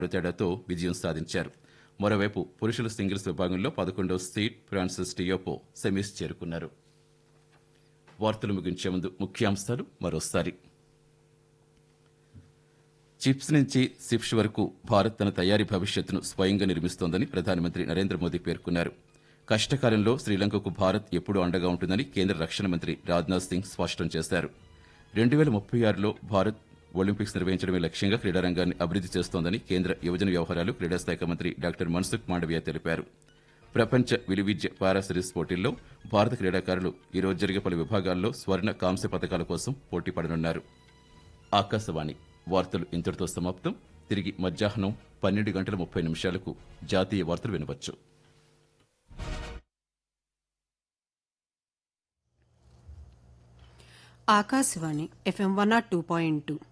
తేడాతో విజయం సాధించారు మరోవైపు పురుషుల సింగిల్స్ విభాగంలో పదకొండవ సీడ్ ఫ్రాన్సిస్ టియోపో సెమీస్ చేరుకున్నారు వార్తలు ముగించే ముందు ముఖ్యాంశాలు మరోసారి చిప్స్ నుంచి సిప్స్ వరకు భారత్ తన తయారీ భవిష్యత్తును స్వయంగా నిర్మిస్తోందని ప్రధానమంత్రి నరేంద్ర మోదీ పేర్కొన్నారు కష్టకాలంలో శ్రీలంకకు భారత్ ఎప్పుడూ అండగా ఉంటుందని కేంద్ర రక్షణ మంత్రి రాజ్నాథ్ సింగ్ స్పష్టం చేశారు రెండు వేల ముప్పై ఆరులో భారత్ ఒలింపిక్స్ నిర్వహించడమే లక్ష్యంగా క్రీడారంగాన్ని అభివృద్ది చేస్తోందని కేంద్ర యువజన వ్యవహారాలు క్రీడా శాఖ మంత్రి డాక్టర్ మన్సుఖ్ మాండవీయ తెలిపారు ప్రపంచ విలువిద్య పారా సిరీస్ పోటీల్లో భారత క్రీడాకారులు ఈరోజు జరిగే పలు విభాగాల్లో స్వర్ణ కాంస్య పథకాల కోసం పోటీ పడనున్నారు ఆకాశవాణి వార్తలు ఇంతటితో సమాప్తం తిరిగి మధ్యాహ్నం పన్నెండు గంటల ముప్పై నిమిషాలకు జాతీయ వార్తలు వినవచ్చు Akashvani FM one nought two point two